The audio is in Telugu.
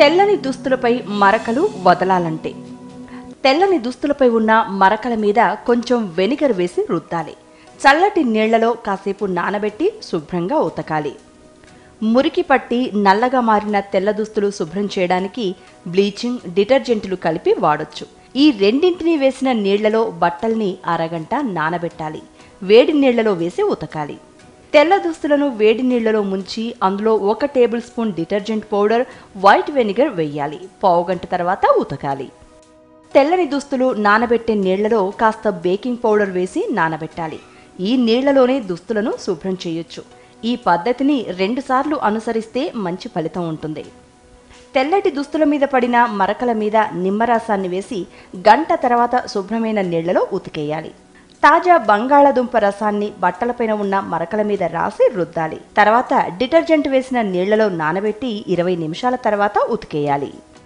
తెల్లని దుస్తులపై మరకలు వదలాలంటే తెల్లని దుస్తులపై ఉన్న మరకల మీద కొంచెం వెనిగర్ వేసి రుద్దాలి చల్లటి నీళ్లలో కాసేపు నానబెట్టి శుభ్రంగా ఉతకాలి మురికి పట్టి నల్లగా మారిన తెల్ల దుస్తులు శుభ్రం చేయడానికి బ్లీచింగ్ డిటర్జెంట్లు కలిపి వాడొచ్చు ఈ రెండింటిని వేసిన నీళ్లలో బట్టల్ని అరగంట నానబెట్టాలి వేడి నీళ్లలో వేసి ఉతకాలి తెల్ల దుస్తులను వేడి నీళ్లలో ముంచి అందులో ఒక tablespoon detergent powder white vinegar వేయాలి పావుగంట తర్వాత ఉతకాలి తెల్లని దుస్తులు నానబెట్టే నీళ్లలో కాస్త బేకింగ్ పౌడర్ వేసి నానబెట్టాలి ఈ నీళ్లలోనే దుస్తులను శుభ్రం చేయొచ్చు ఈ పద్ధతిని రెండుసార్లు అనుసరిస్తే మంచి ఫలితం ఉంటుంది తెల్లటి దుస్తుల మీద పడిన మరకల మీద నిమ్మరసాన్ని వేసి గంట తర్వాత శుభ్రమైన నీళ్లలో ఉతికేయాలి తాజా బంగాళాదుంప రసాన్ని బట్టలపైన ఉన్న మరకల మీద రాసి రుద్దాలి తర్వాత డిటర్జెంట్ వేసిన నీళ్లలో నానబెట్టి ఇరవై నిమిషాల తర్వాత ఉతికేయాలి